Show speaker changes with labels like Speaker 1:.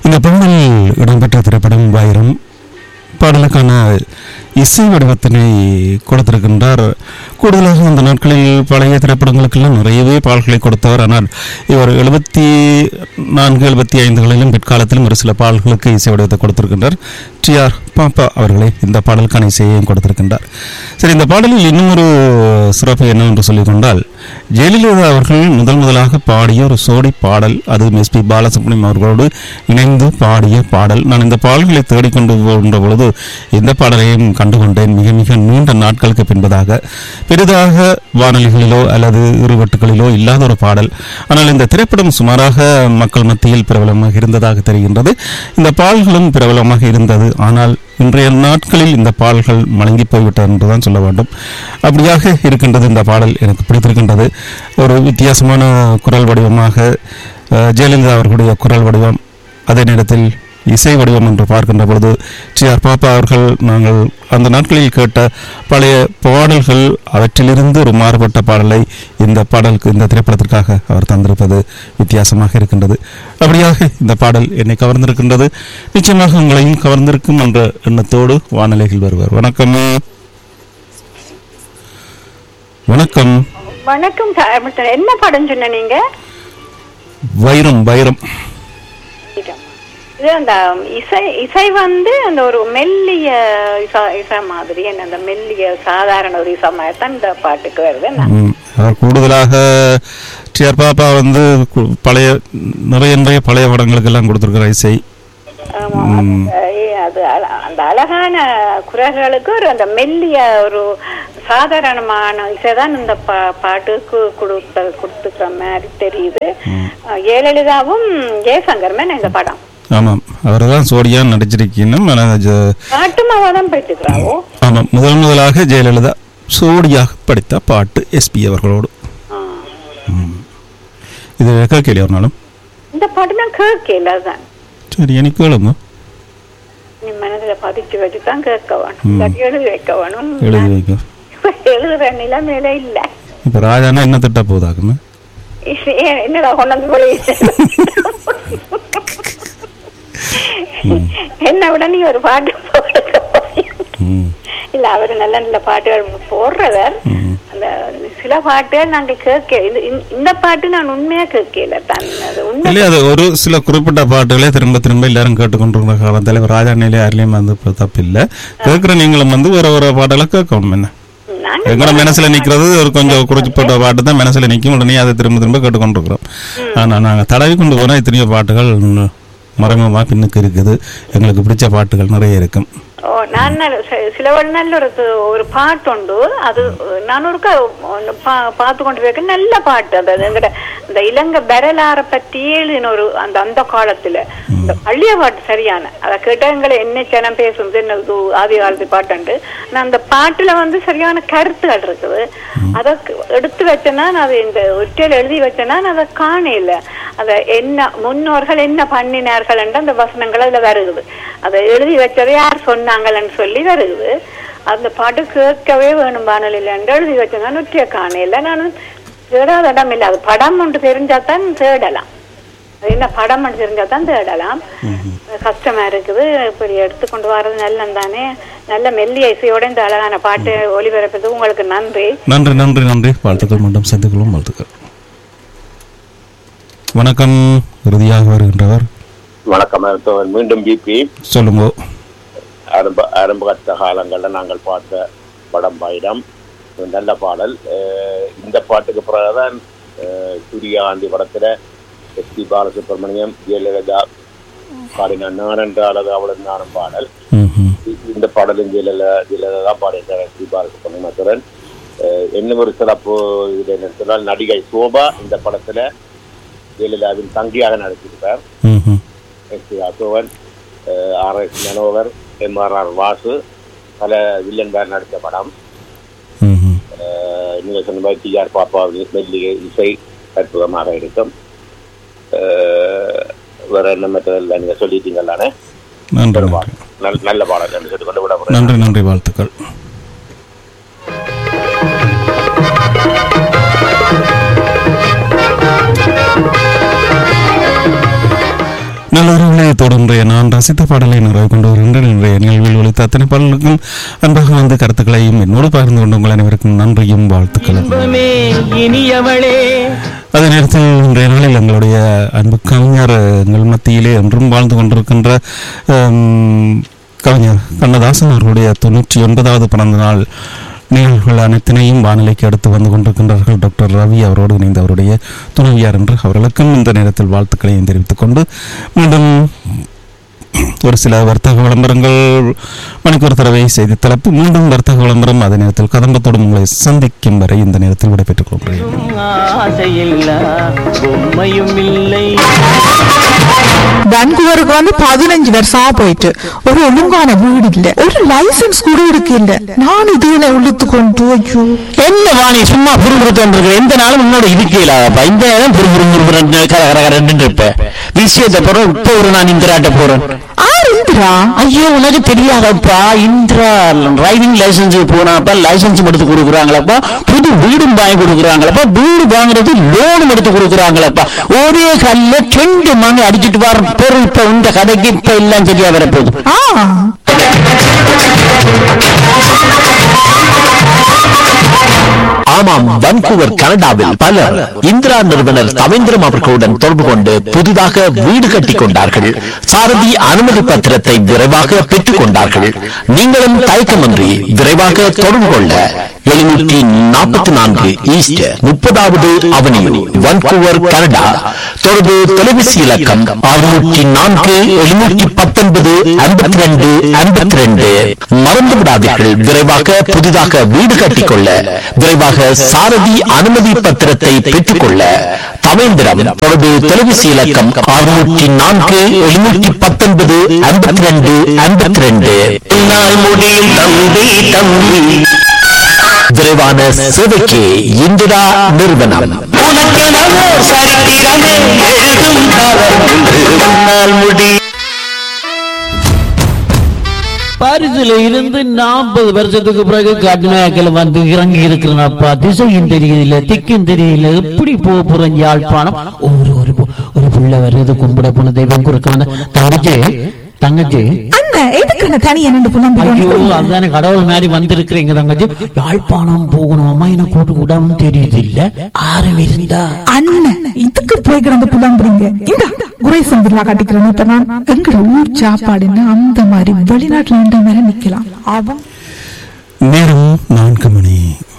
Speaker 1: இந்த பாடல் இடம்பெற்ற திரைப்படம் வைரம் பாடலுக்கான இசை வடிவத்தினை கொடுத்திருக்கின்றார் கூடுதலாக அந்த நாட்களில் பழைய திரைப்படங்களுக்கெல்லாம் நிறையவே பாடல்களை கொடுத்தவர் ஆனால் இவர் எழுபத்தி நான்கு எழுபத்தி ஐந்துகளிலும் பிற்காலத்திலும் ஒரு சில பாடல்களுக்கு இசை வடிவத்தை கொடுத்திருக்கின்றார் டி ஆர் பாப்பா அவர்களே இந்த பாடலுக்கான இசையையும் கொடுத்திருக்கின்றார் சரி இந்த பாடலில் இன்னும் ஒரு சிறப்பு என்னவென்று சொல்லிக் கொண்டால் ஜெயலலிதா அவர்கள் முதல் முதலாக பாடிய ஒரு சோடி பாடல் அது எஸ் பி பாலசுப்ரமணியம் அவர்களோடு இணைந்து பாடிய பாடல் நான் இந்த பாடல்களை தேடிக்கொண்டு போகின்ற பொழுது இந்த பாடலையும் கண்டுகொண்டேன் மிக மிக நீண்ட நாட்களுக்கு பின்பதாக பெரிதாக வானொலிகளிலோ அல்லது இருவட்டுகளிலோ இல்லாத ஒரு பாடல் ஆனால் இந்த திரைப்படம் சுமாராக மக்கள் மத்தியில் பிரபலமாக இருந்ததாக தெரிகின்றது இந்த பாடல்களும் பிரபலமாக இருந்தது ஆனால் இன்றைய நாட்களில் இந்த பாடல்கள் மலங்கி போய்விட்டது என்றுதான் சொல்ல வேண்டும் அப்படியாக இருக்கின்றது இந்த பாடல் எனக்கு பிடித்திருக்கின்றது ஒரு வித்தியாசமான குரல் வடிவமாக அஹ், ஜெயலலிதா அவர்களுடைய குரல் வடிவம் அதே நேரத்தில் இசை வடிவம் என்று பார்க்கின்ற பொழுது டி ஆர் பாப்பா அவர்கள் நாங்கள் அந்த நாட்களில் கேட்ட பழைய பாடல்கள் அவற்றிலிருந்து ஒரு மாறுபட்ட பாடலை இந்த பாடலுக்கு இந்த திரைப்படத்திற்காக அவர் தந்திருப்பது வித்தியாசமாக இருக்கின்றது அப்படியாக இந்த பாடல் என்னை கவர்ந்திருக்கின்றது நிச்சயமாக உங்களையும் கவர்ந்திருக்கும் என்ற எண்ணத்தோடு வானிலையில் வருவார் வணக்கம் வணக்கம்
Speaker 2: வணக்கம் த- என்ன படம் சொன்ன நீங்க
Speaker 1: வைரம் வைரம்
Speaker 2: இது அந்த இசை இசை வந்து அந்த ஒரு மெல்லிய இசை இசை மாதிரி என்ன அந்த மெல்லிய சாதாரண ஒரு இசை மாதிரி தான் இந்த பாட்டுக்கு வருது என்ன?
Speaker 1: ம், அவர் கூடுதலாக டி ஆர் பாப்பா வந்து கு- பழைய நிறைய நிறைய பழைய படங்களுக்கெல்லாம் கொடுத்துருக்கிற இசை
Speaker 2: ஆமா, அந்த, ஏ, அது அழ- அந்த அழகான குரல்களுக்கு ஒரு அந்த மெல்லிய ஒரு சாதாரணமான இசைதான் இந்த பா- பாட்டுக்கு கொடுத்த கொடுத்துக்கிற மாதிரி தெரியுது அஹ், ஜெயலலிதாவும் ஜெயசங்கருமே இந்த படம்
Speaker 1: ஆமாம் அவர் தான் சோடியா நடிச்சிருக்கணும் ஆனால் ஜ-
Speaker 2: பாட்டும் அவதான் போயிட்டுக்கிறாவோ
Speaker 1: ஆமாம் முதல் முதலாக ஜெயலலிதா சோடியாக படித்த பாட்டு எஸ்பி அவர்களோடு ம். இது கேட்கலையா ஒரு நாளும்
Speaker 2: இந்த பாட்டு நான் கேட்கல அதுதான்
Speaker 1: சரி எனக்கு கேளுங்க
Speaker 2: நீ மனதுல பதிச்சு வச்சு தான் கேட்க வேணும் இல்லாட்டி எழுதி வைக்க வேணும்
Speaker 1: எழுதி வைக்க
Speaker 2: இப்ப எழுதுற நிலைமையில இல்ல
Speaker 1: இப்போ ராஜானா என்ன திட்ட போதாக்குமே
Speaker 2: இது ஏன் என்னடா கொண்டாந்து போய் என்ன விட நீ ஒரு பாட்டு போடுற.
Speaker 1: ம்
Speaker 2: இல்ல அவரு நல்ல நல்ல பாட்டுகள் போடுறவர் அந்த சில பாட்டுகள் நாங்க கேட்க இந்த- இந்த- இந்த பாட்டு நான் உண்மையா கேட்கல தான் அது உண்மை
Speaker 1: இல்லையா அது ஒரு சில குறிப்பிட்ட பாட்டுகளே திரும்ப திரும்ப எல்லாரும் கேட்டுக்கொண்டிருக்கிற காலத்தில் ராஜா நிலை யாரிலையும் வந்து இப்போ தப்பு இல்லை கேட்குற நீங்களும் வந்து ஒரு ஒரு பாட்டெல்லாம் கேட்கணும் என்ன
Speaker 2: நாங்க
Speaker 1: எங்களோட மனசுல நிக்கிறது ஒரு கொஞ்சம் குறிப்பிட்ட பாட்டு தான் மனசுல நிற்கும் உடனே அதை திரும்ப திரும்ப கேட்டுக்கொண்டிருக்கிறோம் ஆனா நாங்க தடவி கொண்டு போனா எத்தனையோ பாட்டுகள் மறைமுகமாக பின்னுக்கு இருக்குது எங்களுக்கு பிடிச்ச பாட்டுகள் நிறைய இருக்கும்
Speaker 2: ஓ நான் நல்ல சி- சில ஒரு நல்ல ஒரு து- ஒரு பாட்டு உண்டு அது நான் ஒருக்கா ஒன்னு பா- பார்த்து கொண்டு இருக்க நல்ல பாட்டு அது அது எங்கட இந்த இலங்கை பெரலார பத்தி எழுதின ஒரு அந்த அந்த காலத்துல இந்த பள்ளிய பாட்டு சரியான அதை கேட்டா எங்களை என்ன ஜனம் பேசுறது என்ன இது ஆதி காலத்து பாட்டுண்டு நான் அந்த பாட்டுல வந்து சரியான கருத்துகள் இருக்குது அதை க- எடுத்து வச்சேன்னா நான் அது இந்த ஒற்றையில் எழுதி வச்சேன்னா நான் அதை காணையில அத என்ன முன்னோர்கள் என்ன பண்ணினார்கள் என்று அந்த வசனங்கள் அதுல வருகுது அதை எழுதி வச்சதை யார் சொன்னாங்கன்னு சொல்லி வருகுது அந்த பாட்டு கேட்கவே வேணும் வானொலியில் என்று எழுதி வச்சேன்னா நொற்றிய காணையில நான் தேடாத இடம் இல்லை அது படம் ஒன்று தெரிஞ்சாதான் தேடலாம் அது என்ன படம் ஒன்று தெரிஞ்சாதான் தேடலாம் கஷ்டமா இருக்குது இப்படி எடுத்துக்கொண்டு வர்றது நல்லம் தானே நல்ல மெல்லிய இசையோட இந்த அழகான பாட்டு ஒளிபரப்புறது உங்களுக்கு நன்றி
Speaker 1: நன்றி நன்றி நன்றி வாழ்த்துக்கள் மீண்டும் சந்திக்கலாம் வாழ்த்துக்கள் வணக்கம் இறுதியாக வருகின்றவர்
Speaker 3: வணக்கம் மருத்துவர் மீண்டும் பிபி
Speaker 1: சொல்லுங்க
Speaker 3: ஆரம்ப ஆரம்ப கட்ட காலங்களில் நாங்கள் பார்த்த படம் பாயிடம் ஒரு நல்ல பாடல் அஹ் இந்த பாட்டுக்கு பிறகுதான் அஹ், சூரியகாந்தி படத்துல எஸ் பி பாலசுப்ரமணியம் ஜெயலலிதா பாடின நான் என்றாலது அவளது நானும் பாடல்
Speaker 1: ம்ஹும்.
Speaker 3: இ- இந்த பாடலும் ஜெயலலிதா ஜெயலலிதா தான் பாடியிருக்கார் எஸ் பி பாலசுப்ரமணியம் அத்துடன் அஹ், என்ன ஒரு சிறப்பு இது என்ன சொன்னால் நடிகை சோபா இந்த படத்துல ஜெயலலிதாவின் தங்கியாக நடித்திருக்கார்
Speaker 1: ம்ஹும்.
Speaker 3: S P Ashokan R S Manohar MRR Vasu பல வில்லன் பேர் நடித்த படம்
Speaker 1: ம்ஹும்.
Speaker 3: அஹ் நீங்கள் சொன்ன மாதிரி டிஆர் பாப்பா மெல்லிகை இசை அற்புதமாக இருக்கும் அஹ் வேற என்ன மெத்தடில் நீங்க சொல்லிட்டீங்களானே
Speaker 1: நன்றி நன்றி
Speaker 3: நல்ல நல்ல பாடல் என்று சொல்லிக்கொண்டு விட போறேன்.
Speaker 1: நன்றி நன்றி வாழ்த்துக்கள் நல்லவர்களே தொடர்ந்து நான் ரசித்த பாடலை நிறைவு கொண்டு வருகின்றேன் இன்றைய நிகழ்வில் ஒழித்த அத்தனை பாடலுக்கும் அன்பாக வந்து கருத்துக்களையும் என்னோடு பகிர்ந்து கொண்டு உங்கள் அனைவருக்கும் நன்றியும் வாழ்த்துக்களும்
Speaker 4: இன்பமே இனியவளே
Speaker 1: அதே நேரத்தில் இன்றைய நாளில் எங்களுடைய அன்பு கவிஞர் எங்கள் மத்தியிலே என்றும் வாழ்ந்து கொண்டிருக்கின்ற ஆம், கவிஞர் கண்ணதாசன் அவர்களுடைய தொண்ணூற்றி ஒன்பதாவது பிறந்த நாள் நிகழ்வுகள் அனைத்தினையும் வானிலைக்கு அடுத்து வந்து கொண்டிருக்கின்றார்கள் டாக்டர் ரவி அவரோடு இணைந்து அவருடைய துணைவியார் என்று அவர்களுக்கும் இந்த நேரத்தில் வாழ்த்துக்களையும் தெரிவித்துக் கொண்டு மீண்டும் ஒரு சில வர்த்தக விளம்பரங்கள் மணிக்கு ஒரு தடவை செய்தி தலைப்பு மீண்டும் வர்த்தக விளம்பரம் அதே நேரத்தில் கதம்பத்தோடு உங்களை சந்திக்கும் வரை இந்த நேரத்தில் விடைபெற்றுக் கொள்கிறேன்
Speaker 4: ஆசையில்ல பொம்மையும் இல்லை
Speaker 5: வான்கூவருக்கு வந்து பதினஞ்சு வருஷமா போயிட்டு ஒரு ஒழுங்கான வீடு இல்ல ஒரு லைசன்ஸ் கூட இருக்கு இல்ல நான் இதுல உள்ளுத்து கொண்டு ஐயோ
Speaker 6: என்ன வாணி சும்மா புருபுறுத்தம் இருக்கு எந்த நாளும் முன்னோட இருக்கலாப்பா இந்த நேரம் புருபுரு கர கர கரன்னு இருப்ப விஷயத்தை போறோம் இப்போ ஒரு நான் இந்திராட்ட போறேன்
Speaker 5: ஆர் இந்திரா
Speaker 6: ஐயோ உனக்கு தெரியாதப்பா இந்திரா டிரைவிங் லைசன்ஸ் போனாப்பா லைசன்ஸ் எடுத்து கொடுக்குறாங்களப்பா புது வீடும் வாங்கி கொடுக்குறாங்களப்பா வீடு வாங்குறது லோனும் எடுத்து கொடுக்குறாங்களப்பா ஒரே கல்ல ரெண்டு மணி அடிச்சிட்டு வர பொருள் இப்ப இந்த கதைக்கு இப்ப எல்லாம் சரியா வரப்போகுது
Speaker 5: ஆ
Speaker 6: ஆமாம் வன்கூவர் கனடாவில் பலர் இந்திரா நிறுவனர் தவேந்திரம் அவர்களுடன் தொடர்பு கொண்டு புதிதாக வீடு கட்டிக் கொண்டார்கள் சாரதி அனுமதி பத்திரத்தை விரைவாக பெற்றுக் கொண்டார்கள் நீங்களும் தயக்கமின்றி விரைவாக தொடர்பு கொள்ள எழுநூற்றி நாற்பத்தி நான்கு ஈஸ்ட் முப்பதாவது அவனியூ வன்கூவர் கனடா தொடர்பு தொலைபேசி இலக்கம் அறுநூற்றி நான்கு எழுநூற்றி பத்தொன்பது ஐம்பத்தி ரெண்டு ஐம்பத்தி ரெண்டு மறந்து விடாதீர்கள் விரைவாக புதிதாக வீடு கட்டிக்கொள்ள விரைவாக சாரதி அனுமதி பத்திரத்தை பெற்றுக்கொள்ள தவேந்திரம் தொடர்பு தொலைபேசி இலக்கம் அறுநூற்றி நான்கு எழுநூற்றி பத்தொன்பது ஐம்பத்தி ரெண்டு ஐம்பத்தி ரெண்டு முடியும் தம்பி தம்பி விரைவான சேவைக்கு இந்திரா நிறுவனம் உனக்கெனவோ சரித்திரமே எழுதும் காலம் என்று முன்னால் முடி
Speaker 4: பாரிஸ்ல இருந்து நாற்பது வருஷத்துக்கு பிறகு கடுமையாக்கல வந்து இறங்கி இருக்கிறனப்பா திசையும் தெரியல திக்கும் தெரியல எப்படி போக போறேன் யாழ்ப்பாணம் ஒரு ஒரு பு- ஒரு புள்ள வருது கும்பிட போன தெய்வம் குறுக்க வந்த தங்கச்சி தங்கச்சி
Speaker 5: அண்ணன் எதுக்கு தனியா நின்று புலம்புறோம்
Speaker 4: ஐயோ அதுதானே கடவுள் மாதிரி வந்திருக்கிறீங்க தங்கச்சி யாழ்ப்பாணம் போகணும் அம்மா என்ன கூட்டு கூடாம தெரியுது இல்ல ஆரம் இருந்தா
Speaker 5: அண்ணன் இதுக்கு போய் கிடந்து புலம்புறீங்க இந்த குரேசன் பில்லா கட்டிக்கிறேன் நான் எங்கட ஊர் சாப்பாடுன்னு அந்த மாதிரி வெளிநாட்டுல நின்ற மாதிரி நிக்கலாம் அவன்
Speaker 1: நேரம் நான்கு மணி